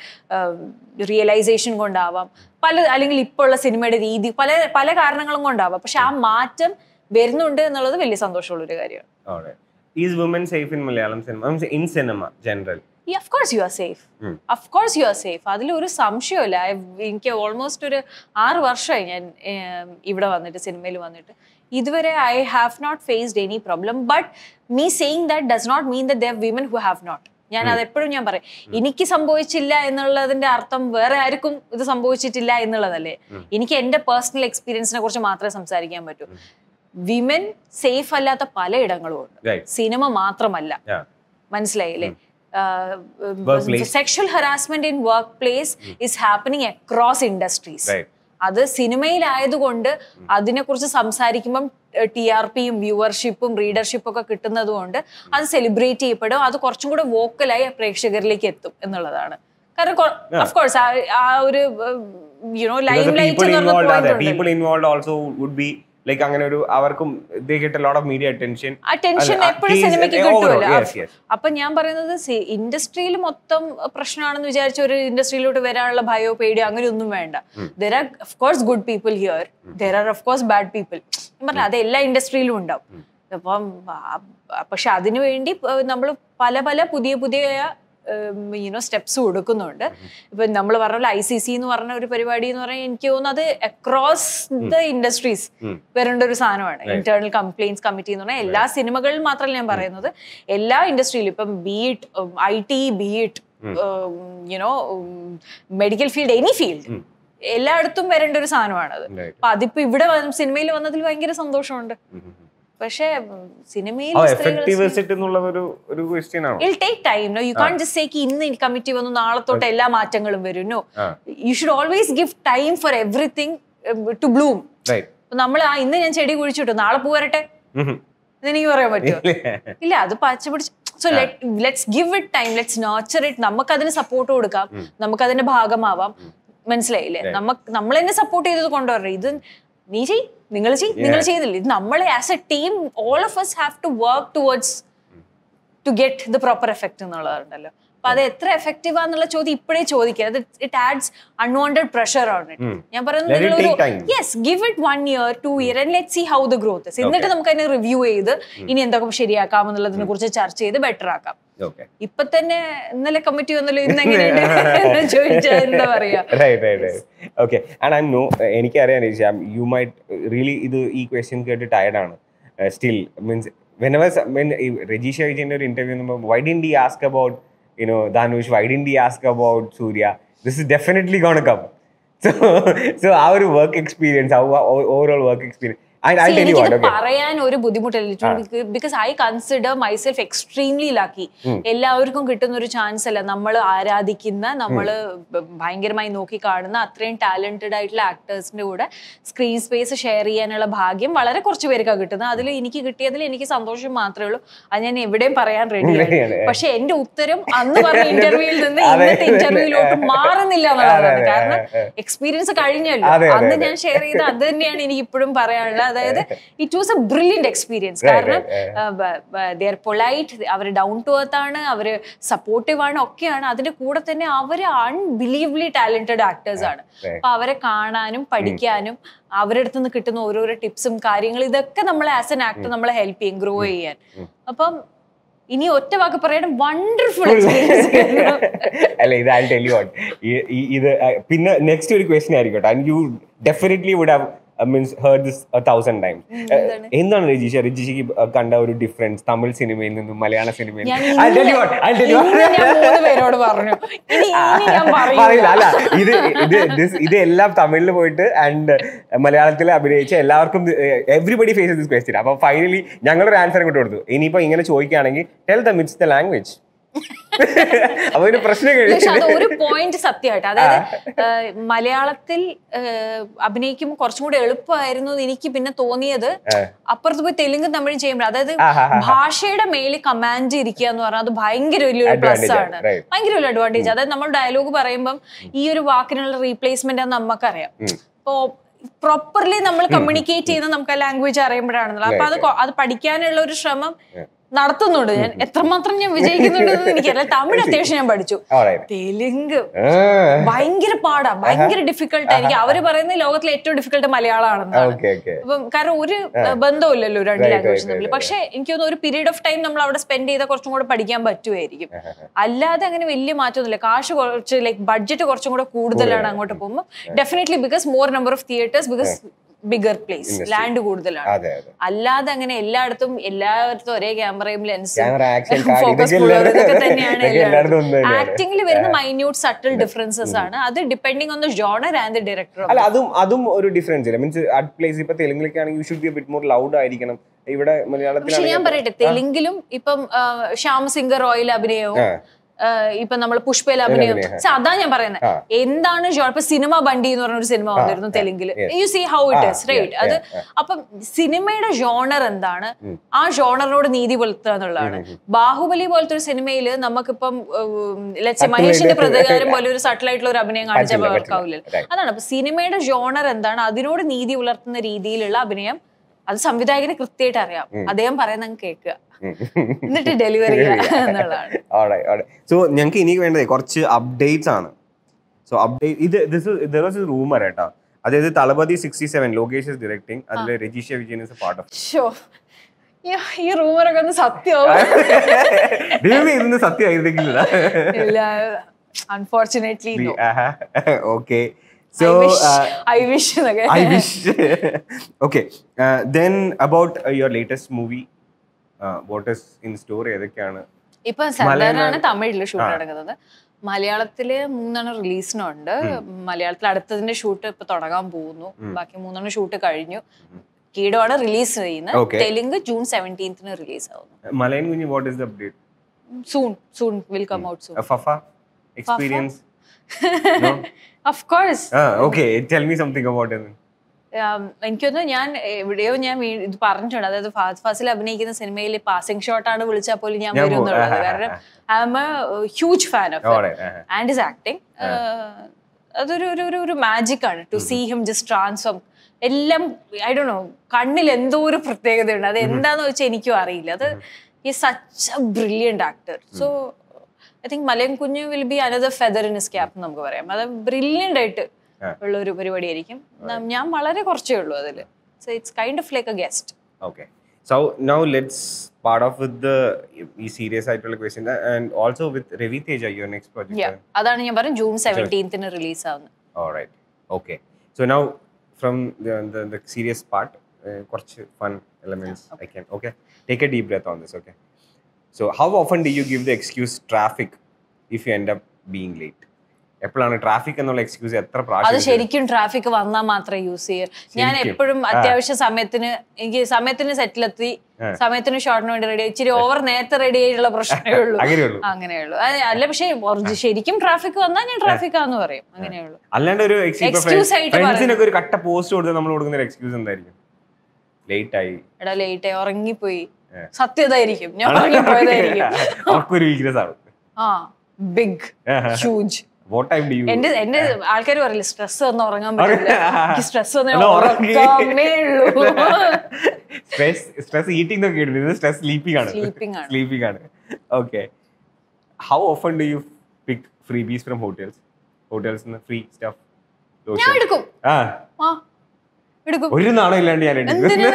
റിയലൈസേഷൻ കൊണ്ടാവാം പല അല്ലെങ്കിൽ ഇപ്പോൾ ഉള്ള സിനിമയുടെ രീതി പല പല കാരണങ്ങളും കൊണ്ടാവാം പക്ഷെ ആ മാറ്റം വരുന്നുണ്ട് എന്നുള്ളത് വലിയ സന്തോഷമുള്ള ഒരു കാര്യമാണ് is woman safe in Malayalam cinema in cinema general of course you are safe of course you are safe അതിലൊരു സംശയമില്ല I- എനിക്ക് ഓൾമോസ്റ്റ് ഒരു ആറ് വർഷമായി ഞാൻ ഏം, ഇവിടെ വന്നിട്ട് സിനിമയിൽ വന്നിട്ട് ഇതുവരെ I have not faced any problem but me saying that does not mean that there women who have not ഞാൻ അത് എപ്പോഴും ഞാൻ പറയും എനിക്ക് സംഭവിച്ചില്ല എന്നുള്ളതിന്റെ അർത്ഥം വേറെ ആർക്കും ഇത് സംഭവിച്ചിട്ടില്ല എന്നുള്ളതല്ലേ എനിക്ക് എന്റെ പേഴ്സണൽ എക്സ്പീരിയൻസിനെ കുറിച്ച് മാത്രമേ സംസാരിക്കാൻ പറ്റൂ വിമൻ സേഫ് അല്ലാത്ത പലയിടങ്ങളും ഉണ്ട് Right. സിനിമ മാത്രമല്ല Yeah. മനസ്സിലായില്ലേ Workplace. Sexual harassment in workplace is happening across industries Right. അത് സിനിമയിലായതുകൊണ്ട് അതിനെക്കുറിച്ച് സംസാരിക്കുമ്പം ടി ആർ പിയും വ്യൂവർഷിപ്പും റീഡർഷിപ്പും ഒക്കെ കിട്ടുന്നത് കൊണ്ട് അത് സെലിബ്രേറ്റ് ചെയ്യപ്പെടും അത് കുറച്ചും കൂടെ വോക്കലായി പ്രേക്ഷകരിലേക്ക് എത്തും എന്നുള്ളതാണ് കാരണം ഓഫ് കോഴ്സ് ആ ഒരു you know lime Because the light people എന്ന് involved are there. പറഞ്ഞ People involved also would be like അങ്ങനെ ഒരു അവർക്കും they get a lot of media attention. ആ ടെൻഷൻ അല്ല, എപ്പോഴും case- സിനിമയ്ക്ക് eh, overall, കിട്ടുമല്ലോ yes, yes. അപ്പൊ ഞാൻ പറയുന്നത് ഇൻഡസ്ട്രിയിൽ മൊത്തം പ്രശ്നമാണെന്ന് വിചാരിച്ച ഒരു ഇൻഡസ്ട്രിയിലോട്ട് വരാനുള്ള ഭയോ പേടിയോ അങ്ങനെയൊന്നും വേണ്ട there are of course good people here there are of course bad people ഞാൻ പറഞ്ഞ അത് എല്ലാ ഇൻഡസ്ട്രിയിലും ഉണ്ടാവും അപ്പം ആ, പക്ഷെ അതിനു വേണ്ടി നമ്മൾ പല പല പുതിയ പുതിയ യുനോ സ്റ്റെപ്സ് കൊടുക്കുന്നുണ്ട് ഇപ്പൊ നമ്മൾ പറഞ്ഞ ഐ സി സി എന്ന് പറഞ്ഞ ഒരു പരിപാടി എന്ന് പറഞ്ഞാൽ എനിക്ക് തോന്നുന്നു അത് അക്രോസ് ദ ഇൻഡസ്ട്രീസ് വരേണ്ട ഒരു സാധനമാണ് ഇന്റേണൽ കംപ്ലൈൻസ് കമ്മിറ്റി എന്ന് പറഞ്ഞാൽ എല്ലാ സിനിമകളിൽ മാത്രമല്ല ഞാൻ പറയുന്നത് എല്ലാ ഇൻഡസ്ട്രിയിലും ഇപ്പം be it I T be it you know medical field any field എല്ലായിടത്തും വരേണ്ട ഒരു സാധനമാണത് Right. അപ്പൊ അതിപ്പോ ഇവിടെ സിനിമയിൽ വന്നതിൽ ഭയങ്കര സന്തോഷമുണ്ട് പക്ഷേ ഉം, സിനിമയിൽ ആ സ്ത്രീകൾ എഫക്റ്റീവ് ഇറ്റ് എന്നുള്ളത് ഒരു ഒരു ക്വസ്റ്റ്യൻ ആണോ it'll take time no you can't just say ഇന്ന് കമ്മിറ്റി വന്നു നാളെ തൊട്ട് എല്ലാ മാറ്റങ്ങളും വരും no you should always give time for everything to bloom right നമ്മൾ ആ ഇന്ന് ഞാൻ ചെടി കുഴിച്ചിട്ടു നാളെ പൂ വരട്ടെ ഇതെനിക്ക് പറയാൻ പറ്റുമോ ഇല്ല അത് പച്ച പിടിച്ച് so let's give it time let's nurture it നമുക്ക് അതിന് സപ്പോർട്ട് കൊടുക്കാം നമുക്ക് അതിന്റെ ഭാഗമാവാം മനസ്സിലായില്ലേ നമുക്ക് നമ്മൾ തന്നെ സപ്പോർട്ട് ചെയ്തത് കൊണ്ടുവരണം ഇത് നീ ചെയ് നിങ്ങൾ ചെയ് നിങ്ങൾ ചെയ്തില്ല ഇത് നമ്മളെ as a team all of us have to work towards to get the proper effect എന്നുള്ളതുണ്ടല്ലോ അപ്പൊ അത് എത്ര എഫക്റ്റീവ് ആന്നുള്ള ചോദ്യം ഇപ്പോഴേ ചോദിക്കുക അത് it adds unwanted pressure on it ഞാൻ പറയുന്നത് Let it നിങ്ങൾ take ഒരു time. Yes give it one year two year and let see how the growth എന്നിട്ട് നമുക്ക് അതിനെ റിവ്യൂ ചെയ്ത് ഇനി എന്തൊക്കെ ശരിയാക്കാം എന്നുള്ളതിനെ കുറിച്ച് ചർച്ച ചെയ്ത് ബെറ്റർ ആക്കാം ഓക്കെ ഇപ്പൊ തന്നെ ഇന്നലെ കമ്മിറ്റി വന്നല്ലോ ഇന്ന് എങ്ങനെയുണ്ട് എന്ന് ചോദിച്ചാൽ എന്താ പറയാ right right right okay and I know എനിക്കറിയാം രജിഷ യു മൈറ്റ് റിയലി ഇത് ഈ ക്വസ്റ്റ്യൻ കേട്ട് ടയർഡാണ് still means whenever when Rajisha വിജയൻ്റെ ഒരു interview why didn't they ask about you know Dhanush why didn't they ask about Suriya this is definitely gonna come so so ആ ഒരു work experience overall work experience I I See, tell you what എനിക്കിത് ഓക്കെ പറയാൻ ഒരു ബുദ്ധിമുട്ടില്ല because I consider myself extremely lucky എല്ലാവർക്കും കിട്ടുന്ന ഒരു ചാൻസ് അല്ല നമ്മൾ ആരാധിക്കുന്ന നമ്മൾ ഭയങ്കരമായി നോക്കി കാണുന്ന അത്രയും ടാലന്റഡ് ആയിട്ടുള്ള ആക്ടേഴ്സിന്റെ കൂടെ സ്ക്രീൻ സ്പേസ് ഷെയർ ചെയ്യാനുള്ള ഭാഗ്യം വളരെ കുറച്ച് പേർക്കാണ് കിട്ടുന്നത് അതിൽ എനിക്ക് കിട്ടിയതിൽ എനിക്ക് സന്തോഷം മാത്രമേ ഉള്ളൂ അത് ഞാൻ എവിടെയും പറയാൻ റെഡിയാണ് Ready-ആണ്. പക്ഷെ എന്റെ ഉത്തരം അന്ന് പറഞ്ഞ ഇന്റർവ്യൂവിൽ നിന്ന് അതെ. ഇന്നത്തെ ഇന്റർവ്യൂവിലോട്ട് മാറുന്നില്ല അതെ, എന്നുള്ളതാണ് അതെ, കാരണം അതെ. എക്സ്പീരിയൻസ് കഴിഞ്ഞല്ലോ അതെ, അതെ, അന്ന് അതെ. ഞാൻ ഷെയർ ചെയ്ത അത് തന്നെയാണ് എനിക്ക് ഇപ്പോഴും പറയാനുള്ളത് അതായത് it was a brilliant experience Right, കാരണം right, ദർ പൊളൈറ്റ് അവർ ഡൗൺ ടു എർത്ത് ആണ് അവര് സപ്പോർട്ടീവ് ആണ് ഒക്കെയാണ് അതിന്റെ കൂടെ തന്നെ അവര് അൺബിലീവ്ലി ടാലന്റഡ് ആക്ടേഴ്സ് ആണ് Right. അപ്പൊ അവരെ കാണാനും പഠിക്കാനും അവരുടെ അടുത്ത് നിന്ന് കിട്ടുന്ന ഓരോരോ ടിപ്സും കാര്യങ്ങളും ഇതൊക്കെ നമ്മളെ ആസ് എൻ ആക്ടർ നമ്മളെ ഹെൽപ്പ് ചെയ്യും ഗ്രോ ചെയ്യാൻ അപ്പം ഇനി ഒറ്റ വാക്ക് പറയണം വണ്ടർഫുൾ എക്സ്പീരിയൻസ് അല്ല ഇത് ഐ ടെൽ യു വാട്ട് ഇത് uh, പിന്നെ നെക്സ്റ്റ് ഒരു ക്വസ്റ്റ്യൻ ആയിരിക്കട്ടെ and you definitely would have means heard this thousand time എന്താണ് രജിഷ രജിഷയ്ക്ക് കണ്ട ഒരു ഡിഫറൻസ് തമിഴ് സിനിമയിൽ നിന്നും മലയാള സിനിമയിൽ ഞാൻ നിന്നും I'll tell you what, I'll tell you what. ഇന്ന് ഞാൻ മൂന്ന് പേരോട് പറഞ്ഞു ഇനി ഇനി ഞാൻ പറയില്ല പറയില്ല അല്ല ഇത് ഇത് this- ഇത് എല്ലാം തമിഴിൽ പോയിട്ട് ആൻഡ് മലയാളത്തിൽ അഭിനയിച്ച എല്ലാവർക്കും എവറിബഡി ഫേസ് ദിസ് ക്വസ്റ്റ്യൻ അപ്പൊ ഫൈനലി ഞങ്ങളൊരു ആൻസർ ഇങ്ങോട്ട് കൊടുത്തു ഇനിയിപ്പോ ഇങ്ങനെ ചോദിക്കുകയാണെങ്കിൽ tell them it's the language അപ്പൊ ഇതിന് പ്രശ്നം പക്ഷെ അത് കഴിഞ്ഞു ഒരു പോയിന്റ് സത്യമായിട്ട് അതായത് ഏഹ്, മലയാളത്തിൽ ഏഹ്, അഭിനയിക്കുമ്പോൾ കുറച്ചും കൂടെ എളുപ്പമായിരുന്നു എന്ന് എനിക്ക് പിന്നെ തോന്നിയത് അപ്പുറത്ത് പോയി തെലുങ്കും തമിഴും ചെയ്യുമ്പോൾ അതായത് ഭാഷയുടെ മേലിൽ കമാൻഡ് ഇരിക്കുക എന്ന് പറഞ്ഞാൽ അത് ഭയങ്കര വലിയൊരു പ്ലസ് Advantage ആണ് ആണ്, right. ഭയങ്കര വലിയ അഡ്വാൻറ്റേജ് അതായത് നമ്മൾ ഡയലോഗ് പറയുമ്പം ഈ ഒരു വാക്കിനുള്ള റീപ്ലേസ്മെന്റ് എന്ന് നമുക്കറിയാം ഇപ്പോ പ്രോപ്പർലി നമ്മൾ കമ്മ്യൂണിക്കേറ്റ് ചെയ്യുന്ന നമുക്ക് ആ ലാംഗ്വേജ് അറിയുമ്പോഴാണല്ലോ അപ്പൊ അത് കൊ- അത് പഠിക്കാനുള്ള ഒരു ശ്രമം നടത്തുന്നുണ്ട് ഞാൻ എത്രമാത്രം ഞാൻ വിജയിക്കുന്നുണ്ടെന്ന് എനിക്കറിയില്ല തമിഴ് അത്യാവശ്യം ഞാൻ പഠിച്ചു Alright. തെലുങ്ക് ഭയങ്കര പാടാ ഭയങ്കര ഡിഫിക്കൽട്ട് ആയിരിക്കും അവര് പറയുന്നത് ലോകത്തിലെ ഏറ്റവും ഡിഫിക്കൽട്ട് മലയാളമാണെന്നാണ് ഓക്കെ ഓക്കെ അപ്പം കാരണം ഒരു ഏഹ്, ബന്ധവുമില്ലല്ലോ രണ്ട് Right, ലാംഗ്വേജ് right, തമ്മിൽ right, പക്ഷെ എനിക്ക് തോന്നുന്നു ഒരു പീരീഡ് ഓഫ് ടൈം നമ്മൾ അവിടെ സ്പെൻഡ് ചെയ്താൽ കുറച്ചും കൂടെ പഠിക്കാൻ പറ്റുമായിരിക്കും അല്ലാതെ അങ്ങനെ വലിയ മാറ്റമൊന്നുമില്ല കാശ് കുറച്ച് ലൈക്ക് ബഡ്ജറ്റ് കുറച്ചും കൂടെ കൂടുതലാണ് അങ്ങോട്ട് പോകുമ്പോൾ definitely because more number of theatres because bigger place land കൂടുതലാണ് അതെ അതെ അല്ലാതെ അങ്ങനെ എല്ലായിടത്തും എല്ലായിടത്തും ഒരേ ക്യാമറയും ലെൻസും ക്യാമറ ആക്ഷൻ ഫോക്കസ് ഇതൊക്കെ തന്നെയാണ് എല്ലായിടത്തും ഒന്ന് തന്നെയാണ് ആക്ടിംഗിൽ വരുന്ന മൈന്യൂട്ട് സട്ടിൽ ഡിഫറൻസസ് ആണ് അത് depending on the genre and the director അല്ല അതും അതും ഒരു ഡിഫറൻസ് ഇല്ല മീൻസ് അറ്റ് പ്ലേസ് ഇപ്പൊ തെലുങ്കിലൊക്കെ ആണെങ്കിൽ you should be bit more loud ആയിരിക്കണം ഇവിടെ പക്ഷെ ഞാൻ മലയാളത്തിലാണെങ്കിൽ പറയട്ടെ തെലുങ്കിലും ഇപ്പം ആ, ശ്യാം സിംഗർ റോയൽ അഭിനയവും ആ. ആ, ഇപ്പൊ നമ്മൾ പുഷ്പയിൽ അഭിനയം അഭിനയം, സെ, അതാ ഞാൻ പറയുന്നത് ആ. എന്താണ് ജോൺ ഇപ്പൊ സിനിമ ബണ്ടി എന്ന് പറഞ്ഞ ഒരു സിനിമ വന്നിരുന്നു തെലുങ്കില് you see how it is right അത് അപ്പം സിനിമയുടെ ജോണർ എന്താണ് ആ ജോണറിനോട് നീതി പുലർത്തുക എന്നുള്ളതാണ് ബാഹുബലി പോലത്തെ ഒരു സിനിമയിൽ നമുക്കിപ്പം ലക്ഷ്യ മഹേഷിന്റെ പ്രതികാരം പോലെ ഒരു സട്ടിൽ ആയിട്ടുള്ള ഒരു അഭിനയം കാണിച്ചാൽ പറ്റില്ല, വർക്കാവില്ല Right. അതാണ് അപ്പൊ സിനിമയുടെ ജോണർ എന്താണ് അതിനോട് നീതി പുലർത്തുന്ന രീതിയിലുള്ള അഭിനയം അത് സംവിധായകന് കൃത്യമായിട്ട് അറിയാം അദ്ദേഹം പറയുന്ന അങ്ങ് കേൾക്കുക എന്നിട്ട് ഡെലിവറി ചെയ്യുക എന്നുള്ളതാണ് സോ ഞങ്ങൾക്ക് ഇനി വേണ്ടത് കുറച്ച് അപ്ഡേറ്റ്സ് ആണ് സോ അപ്ഡേറ്റ് ഇത് ദിസ് ദർ വാസ് റൂമർ കേട്ടോ അതായത് Thalapathy sixty seven Lokesh directing അതിൽ Rajisha Vijayan is part of show ഈ റൂമറൊക്കെ ഒന്ന് സത്യമാവും ദൈവമേ ഇതിന് സത്യമായിരുന്നെങ്കിൽ ഇല്ല unfortunately no okay so I wish എന്നൊക്കെ I wish. okay. Uh, then about uh, your latest movie, uh, what is in store? ഏതൊക്കെയാണ് ഇപ്പൊ സാധാരണ തമിഴില് ഷൂട്ട് നടക്കുന്നത് മലയാളത്തില് മൂന്നെണ്ണം റിലീസിനുണ്ട് മലയാളത്തിൽ അടുത്തതിന്റെ ഷൂട്ട് ഇപ്പൊ തുടങ്ങാൻ പോകുന്നു ബാക്കി മൂന്നെണ്ണം ഷൂട്ട് കഴിഞ്ഞു കീടമാണ് റിലീസ് ചെയ്യുന്നത് Okay. തെലുങ്ക് ജൂൺ സെവൻറ്റീൻത്തിന് റിലീസ് ആവുന്നു Malayankunju what is the update soon soon will come out soon Fafa experience of course okay tell me something about it എനിക്കൊന്ന് ഞാൻ എവിടെയോ ഞാൻ വീ- ഇത് പറഞ്ഞിട്ടുണ്ട് അതായത് ഫാസ്റ്റ് ഫാസിൽ അഭിനയിക്കുന്ന സിനിമയിൽ പാസിംഗ് ഷോട്ടാണ് വിളിച്ചാൽ പോലും ഞാൻ ഞാൻ വരും പോകും. എന്നുള്ളത് ആഹാ, കാരണം I'm a huge fan of Alright, ആഹാ. ആൻഡ് ഇസ് ആക്ടിങ് അതൊരു ഒരു ഒരു ഒരു മാജിക് ആണ് to see him just transform എല്ലാം ഐ ഡോ നോ കണ്ണിൽ എന്തോ ഒരു പ്രത്യേകതയുണ്ട് അത് എന്താന്ന് വെച്ചാൽ എനിക്കും അറിയില്ല അത് ഈ such a brilliant actor so I think Malayankunju will be another feather in his cap നമുക്ക് പറയാം അത് ബ്രില്യൻ്റ് ആയിട്ട് ഉള്ള ഒരു പരിപാടിയായിരിക്കും ന- ഞാൻ വളരെ കുറച്ചേ ഉള്ളൂ അതിൽ so it's kind of like a guest Okay. So now let's start off with the ഈ serious ആയിട്ടുള്ള question and also with Ravi Teja, your next project. Yeah അതാണ് ഞാൻ പറഞ്ഞത് ജൂൺ സെവൻറ്റീൻത്തിന് റിലീസ് ആവുന്നത് All right. Okay. So now from the the, the serious part, uh, കുറച്ച് fun elements I can. Okay. Take a deep breath on this. Okay. So how often do you give the excuse traffic if you end up being late? എപ്പോഴാണ് ട്രാഫിക് എന്നുള്ള എക്സ്ക്യൂസ് എത്ര അത് പ്രാവശ്യം ശരിക്കും ട്രാഫിക് വന്നാൽ മാത്രമേ യൂസ് ചെയ്യൂ ഞാൻ എപ്പോഴും അത്യാവശ്യം സമയത്തിന് എനിക്ക് സമയത്തിന് സെറ്റിലെത്തി സമയത്തിന് ഷോർട്ടിന് വേണ്ടി റെഡി ഇച്ചിരി ഓവർ നേരത്തെ റെഡി ആയിട്ടുള്ള പ്രശ്നമേ ഉള്ളൂ അങ്ങനെയുള്ളൂ അങ്ങനെയുള്ളൂ അത് അല്ല പക്ഷേ ഒറിജി- ശരിക്കും ട്രാഫിക് വന്നാൽ ഞാൻ ട്രാഫിക് ആന്ന് പറയും അങ്ങനെയുള്ളൂ അല്ലാണ്ട് ഒരു Excuse ആയിട്ട് ഫ്രണ്ട്സിനൊക്കെ ഒരു കട്ട പോസ്റ്റ് കൊടുത്ത് നമ്മൾ കൊടുക്കുന്ന ഒരു എക്സ്ക്യൂസ് എന്തായിരിക്കും ലേറ്റ് ആയി എടാ ലേറ്റ് ആയി ഉറങ്ങിപ്പോയി സത്യതായിരിക്കും ഞാൻ ഉറങ്ങിപ്പോയതായിരിക്കും അവർക്കൊരു വീക്ക്നെസ് ആണ് ആ big huge what time do you എന്റെ എന്റെ ആൾക്കാർ പറയില്ല സ്ട്രെസ് വന്ന് ഉറങ്ങാൻ പറ്റില്ല എനിക്ക് സ്ട്രെസ് വന്ന് അല്ല, ഉറങ്ങി. ഉറക്കാമേ ഉള്ളൂ സ്ട്രെസ് സ്ട്രെസ് ഈറ്റിംഗ് ഒക്കെ ഇടുന്നത് ഇത് സ്ട്രെസ് സ്ലീപ്പിംഗ് ആണ് Sleeping ആണ്. സ്ലീപ്പിംഗ് ആണ് okay how often do you pick freebies from hotels hotels free stuff ഞാൻ എടുക്കും ആ ആ എടുക്കും ഒരു നാണം ഇല്ലാണ്ട് ഞാൻ എടുക്കും എന്തിനാ?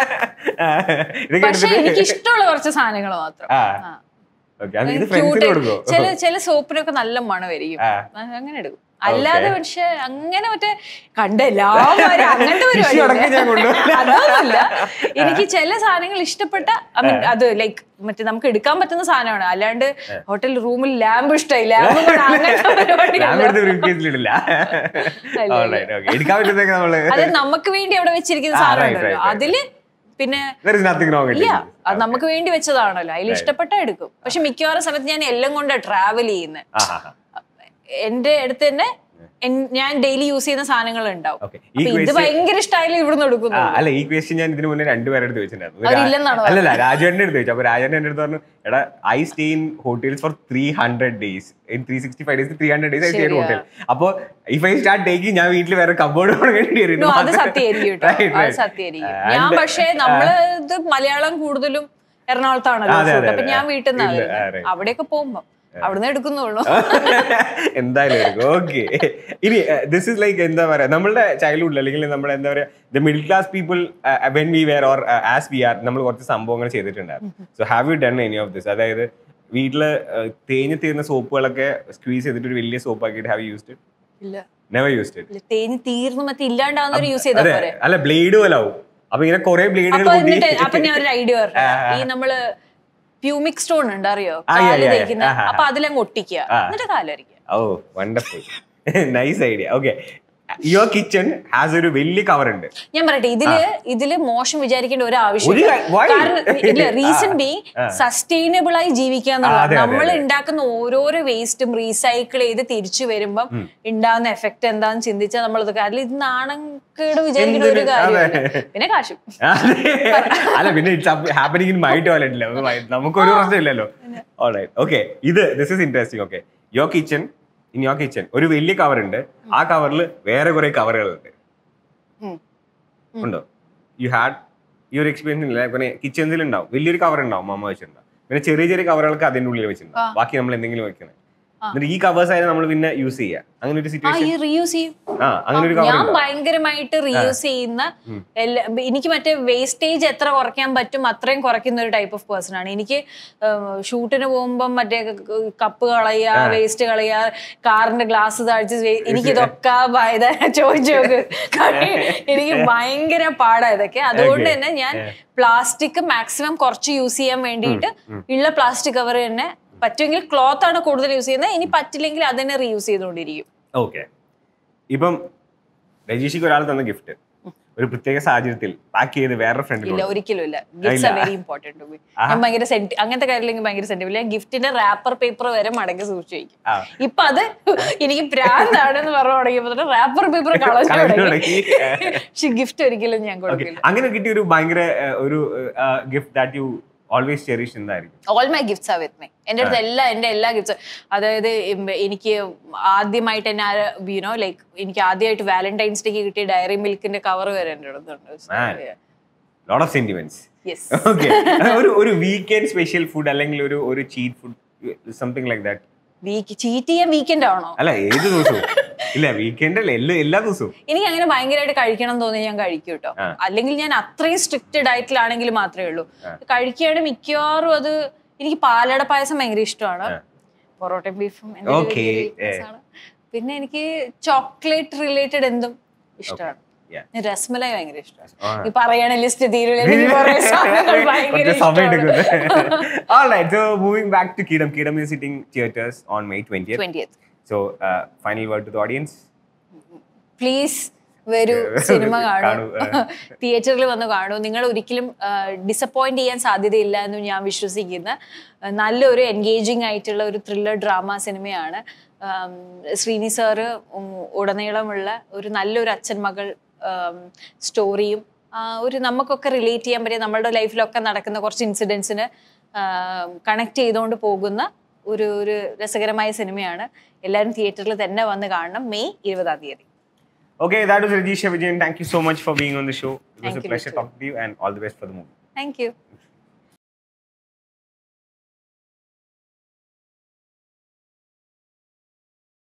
ഇതൊക്കെ പക്ഷെ എടുത്തിട്ട് എനിക്ക് ഇഷ്ടമുള്ള കുറച്ച് സാധനങ്ങൾ മാത്രം ആ ആ. ഓക്കെ അത് ഇത് Cute ഫ്രണ്ട്സിന് ആയിട്ട്. കൊടുക്കോ ചില ചില സോപ്പിനൊക്കെ നല്ല മണമായിരിക്കും ആ. ആ, അങ്ങനെ എടുക്കും അല്ലാതെ പക്ഷെ അങ്ങനെ മറ്റേ കണ്ട എല്ലാവരും അങ്ങനത്തെ Tissue അടക്കം ഞാൻ പരിപാടി കൊണ്ടുവരും. അതൊന്നുമില്ല എനിക്ക് ചില സാധനങ്ങൾ ഇഷ്ടപ്പെട്ട ഐ മീൻ അത് ലൈക്ക് മറ്റേ നമുക്ക് എടുക്കാൻ പറ്റുന്ന സാധനമാണ് അല്ലാണ്ട് ഹോട്ടൽ റൂമിൽ ലാമ്പ് ഇഷ്ടമായി ലാമ്പ് അങ്ങനത്തെ പരിപാടിയല്ല ഞാൻ എടുത്ത് ബ്രീഫ് കേസിലിടില്ല Alright, okay. എടുക്കാൻ പറ്റുന്നതൊക്കെ നമ്മള് അത് നമുക്ക് വേണ്ടി അവിടെ വെച്ചിരിക്കുന്ന ആ, സാധനം right, ഉണ്ടല്ലോ right, right. അതില് പിന്നെ There is nothing wrong with ഇല്ല it. അത് നമുക്ക് വേണ്ടി വെച്ചതാണല്ലോ അതിൽ ഇഷ്ടപ്പെട്ട എടുക്കും പക്ഷെ മിക്കവാറും സമയത്ത് ഞാൻ എല്ലാം കൊണ്ടാണ് ട്രാവൽ ചെയ്യുന്നത് ആ, ആ, ആ. എന്റെ അടുത്ത് തന്നെ എൻ- ഞാൻ ഡെയിലി യൂസ് ചെയ്യുന്ന സാധനങ്ങൾ ഉണ്ടാവും Okay. ഈ അപ്പൊ ഇത് question- ഭയങ്കര ഇഷ്ടമായാലും ഇവിടുന്ന് എടുക്കുന്നു ആ, അല്ല ഈ ക്വസ്റ്റ്യൻ ഞാൻ ഇതിന് മുന്നേ രണ്ടുപേരുടെ ചോദിച്ചിട്ടുണ്ടായിരുന്നു അവരില്ലെന്നാണോ രാ- അല്ലല്ല രാജേട്ടൻ്റെ അടുത്ത് ചോദിച്ചു അപ്പൊ രാജേട്ടൻ എൻ്റെ അടുത്ത് പറഞ്ഞു എടാ I stay in hotels for three hundred days in three sixty five days three hundred days I stay ശരിയാ. ഹോട്ടൽ അപ്പൊ ഇഫ് ഐ സ്റ്റാർട്ട് ടേക്കിംഗ് ഞാൻ വീട്ടിൽ വേറെ കബോർഡ് തുടങ്ങേണ്ടി വരും No, അത് സത്യമായിരിക്കും കേട്ടോ അത് സത്യമായിരിക്കും ഞാൻ പക്ഷേ നമ്മള് ഇത് മലയാളം കൂടുതലും എറണാകുളത്താണല്ലോ അതെ, shoot. അതെ, അപ്പൊ അതെ. ഞാൻ വീട്ടിൽ ഇല്ല, ആ, നിന്നാണ് right. അവിടെയൊക്കെ പോകുമ്പോ അവിടുന്ന് എടുക്കുന്നുള്ളൂ എന്തായാലും ഓക്കെ ഇനി ദിസ് ഇസ് ലൈക്ക് എന്താ പറയാ നമ്മളുടെ ചൈൽഡ്ഹുഡിൽ അല്ലെങ്കിൽ നമ്മുടെ എന്താ പറയാ the middle class people when we were or as we are നമ്മൾ കുറച്ച് സംഭവങ്ങൾ ചെയ്തിട്ടുണ്ടായിരുന്നു so have you done any of this അതായത് വീട്ടില് uh, തേഞ്ഞ് തീർന്ന സോപ്പുകളൊക്കെ സ്ക്വീസ് ചെയ്തിട്ട് ഒരു വലിയ സോപ്പ് ആക്കിയിട്ട് ഹാവ് യൂസ്ഡ് ഇല്ല നെവർ യൂസ്ഡ് ഇറ്റ് ഇല്ല, തേഞ്ഞ് തീർന്നു മറ്റേ ഇല്ലാണ്ടാവുന്നവർ യൂസ് ചെയ്താൽ അതെ പോരെ അല്ല ബ്ലേഡ് പോലെ ആവും അപ്പൊ ഇങ്ങനെ കുറെ ബ്ലേഡുകൾ അപ്പൊ എന്നിട്ട് അപ്പൊ ഞാൻ ഒരു ഐഡിയ പറഞ്ഞു ഈ നമ്മള് പ്യൂമിക് സ്റ്റോൺ ഉണ്ട് അറിയോ ആ, yeah, കാല് yeah, തേക്കുന്ന yeah. അപ്പൊ അതിലങ്ങ് ഒട്ടിക്കുക ആ. എന്നിട്ട് കാലരിക്കുക oh wonderful nice idea okay your kitchen has ഒരു വലിയ കവർ ഉണ്ട് ഞാൻ പറയട്ടെ ഇതില് ഇതില് മോശം വിചാരിക്കേണ്ട ഒരു ഒരു ആവശ്യമില്ല കാ- why? കാരണം ഇല്ല റീസൺ ബി ആ. സസ്റ്റൈനബിൾ ആയി ജീവിക്കുക ആ, എന്നുള്ളത് അതെ, അതെ, നമ്മൾ അതെ. ഉണ്ടാക്കുന്ന ഓരോരോ വേസ്റ്റും റീസൈക്കിൾ ചെയ്ത് തിരിച്ചു വരുമ്പം ഉണ്ടാകുന്ന എഫക്ട് എന്താന്ന് ചിന്തിച്ചാൽ നമ്മൾ കാരണം ഇത് നാണക്കേട് വിചാരിക്കുന്ന ഒരു എന്തിന്? കാര്യമില്ല അതെ. പിന്നെ കാശും അല്ല പിന്നെ it's happening in my toilet അല്ലേ ഒന്ന് മൈ- നമുക്കൊരു പ്രശ്നമില്ലല്ലോ ഓൾറൈറ്റ് ഓക്കെ ഇത് this is interesting okay your kitchen in your kitchen ഒരു വലിയ കവർ ഉണ്ട് ആ കവറിൽ വേറെ കുറെ കവറുകളുണ്ട് ഉം. ഉണ്ടോ യു ഹാഡ് ഈ ഒരു എക്സ്പീരിയൻസ് ഇല്ല പിന്നെ കിച്ചൺസിൽ ഉണ്ടാവും വലിയൊരു കവർ ഉണ്ടാവും അമ്മ വെച്ചിട്ടുണ്ടാവും പിന്നെ ചെറിയ ചെറിയ കവറുകൾക്ക് അതിന്റെ ഉള്ളിൽ വെച്ചിട്ടുണ്ടാവും ബാക്കി നമ്മൾ എന്തെങ്കിലും വെക്കണം എന്നിട്ട് ഈ കവേഴ്സ് ആയാലും നമ്മൾ പിന്നെ യൂസ് ചെയ്യുക അങ്ങനെ ഒരു ആ സിറ്റുവേഷൻ ഈ റീയൂസ് ചെയ്യും ആ അങ്ങനെ ഒരു കവർ ഞാൻ ഭയങ്കരമായിട്ട് റീയൂസ് ചെയ്യുന്ന എല്ലാ എനിക്ക് മറ്റേ വേസ്റ്റേജ് എത്ര കുറയ്ക്കാൻ പറ്റും അത്രയും കുറയ്ക്കുന്ന ഒരു ടൈപ്പ് ഓഫ് പേഴ്സൺ ആണ് എനിക്ക് ഷൂട്ടിന് പോകുമ്പോൾ മറ്റേ കപ്പ് കളയുക വേസ്റ്റ് കളയുക കാറിന്റെ ഗ്ലാസ് താഴ്ച എനിക്ക് ഇതൊക്കെ ഭയത ചോദിച്ചു നോക്ക് കാരണം എനിക്ക് ഭയങ്കര പാടാ ഇതൊക്കെ അതുകൊണ്ട് Okay. തന്നെ ഞാൻ പ്ലാസ്റ്റിക് മാക്സിമം കുറച്ച് യൂസ് ചെയ്യാൻ വേണ്ടിയിട്ട് ഉള്ള പ്ലാസ്റ്റിക് കവർ തന്നെ പറ്റുമെങ്കിൽ ക്ലോത്ത് ആണ് കൂടുതൽ യൂസ് ചെയ്യുന്നത് ഇനി പറ്റില്ലെങ്കിൽ അതിനെ റീയൂസ് ചെയ്തുകൊണ്ടിരിക്കും ഓക്കെ ഇപ്പം രജീഷിക്ക് ഒരാൾ തന്ന ഗിഫ്റ്റ് ഒരു പ്രത്യേക സാഹചര്യത്തിൽ പാക്ക് ചെയ്ത് വേറെ ഫ്രണ്ടിൽ ഇല്ല ഒരിക്കലും ഇല്ല ഗിഫ്റ്റ്സ് ആർ ഇല്ല. വെരി ഇമ്പോർട്ടന്റ് ടു മീ ഞാൻ ഭയങ്കര സെന്റ് അങ്ങനത്തെ കാര്യമില്ലെങ്കിൽ ഭയങ്കര സെന്റിമെന്റ് ഞാൻ ഗിഫ്റ്റിന്റെ റാപ്പർ പേപ്പർ വരെ മടക്കി സൂക്ഷിച്ചു വയ്ക്കും ആ. ഇപ്പൊ അത് എനിക്ക് പ്രാന്താണെന്ന് പറഞ്ഞു തുടങ്ങിയപ്പോ റാപ്പർ പേപ്പർ കളഞ്ഞു കളഞ്ഞു തുടങ്ങി തുടങ്ങി. പക്ഷെ ഗിഫ്റ്റ് ഒരിക്കലും ഞാൻ ഓക്കെ കൊടുക്കില്ല അങ്ങനെ കിട്ടിയ ഒരു ഭയങ്കര ഏഹ്, ഒരു gift that you always cherish എന്തായിരിക്കും all my gifts are with me എൻ്റെ അടുത്ത് എല്ലാ എൻ്റെ എല്ലാ ഗിഫ്റ്റ്സ് അതായത് ഇം- എനിക്ക് ആദ്യമായിട്ട് എന്നെ യുനോ ലൈക്ക് എനിക്ക് ആദ്യമായിട്ട് വാലന്റൈൻസ് ഡേക്ക് കിട്ടിയ ഡയറി മിൽക്കിന്റെ കവർ വരെ എൻ്റെ Man. അടുത്തുണ്ട് lot of sentiments yes okay ഒരു ഒരു വീക്കെൻഡ് സ്പെഷ്യൽ ഫുഡ് അല്ലെങ്കിൽ ഒരു ഒരു cheat food something like that week cheat ചെയ്യാൻ വീക്കെൻഡ് ആണോ അല്ല ഏത് ദിവസവും ഇല്ല വീക്കെൻഡ് അല്ല എല്ലാ എല്ലാ ദിവസവും എനിക്ക് അങ്ങനെ ഭയങ്കരമായിട്ട് കഴിക്കണം എന്ന് തോന്നി ഞാൻ കഴിക്കും കേട്ടോ ആ. അല്ലെങ്കിൽ ഞാൻ അത്രയും സ്ട്രിക്റ്റ് ഡയറ്റിലാണെങ്കിൽ മാത്രമേ ഉള്ളൂ കഴിക്കുകയാണെങ്കിൽ മിക്കവാറും അത് എനിക്ക് പാലട പായസം ഭയങ്കര ഇഷ്ടമാണ് ആ. പൊറോട്ടയും ബീഫും Okay, പിന്നെ എനിക്ക് ചോക്ലേറ്റ് റിലേറ്റഡ് എന്തും ഇഷ്ടമാണ് Yeah. രസ്മലായി ഭയങ്കര ഇഷ്ടമാണ് ആ. ഈ പറയണ ലിസ്റ്റ് തീരുവില്ല എനിക്ക് കുറേ സാധനങ്ങൾ ഭയങ്കര കുറച്ച് സമയം ഇഷ്ടമാണ് എടുക്കുന്നത് Alright, so moving back to Kidam. Kidam is hitting theaters on May 20th. 20th So, uh, final word to the audience. Please വരൂ സിനിമ കാണൂ കാണൂ, തിയേറ്ററിൽ വന്ന് കാണൂ നിങ്ങൾ ഒരിക്കലും ഡിസപ്പോയിന്റ് ചെയ്യാൻ സാധ്യതയില്ല എന്ന് ഞാൻ വിശ്വസിക്കുന്ന ആ, നല്ലൊരു എൻഗേജിങ് ആയിട്ടുള്ള ഒരു ത്രില്ലർ ഡ്രാമ സിനിമയാണ് ആം, ശ്രീനി സാറ് ഉം, ഉടനീളമുള്ള ഒരു നല്ലൊരു അച്ഛൻ മകൾ സ്റ്റോറിയും ഒരു നമുക്കൊക്കെ റിലേറ്റ് ചെയ്യാൻ പറ്റിയ നമ്മളുടെ ലൈഫിലൊക്കെ നടക്കുന്ന കുറച്ച് ഇൻസിഡൻസിന് കണക്ട് ചെയ്തുകൊണ്ട് പോകുന്ന ഒരു ഒരു രസകരമായ സിനിമയാണ് എല്ലാവരും തിയേറ്ററിൽ തന്നെ വന്ന് കാണണം മെയ് ഇരുപതാം തീയതി Okay, that was Rajisha Vijayan. Thank you so much for being on the show. It was Thank a you, pleasure Ritu. talking to you and all the best for the movie. Thank U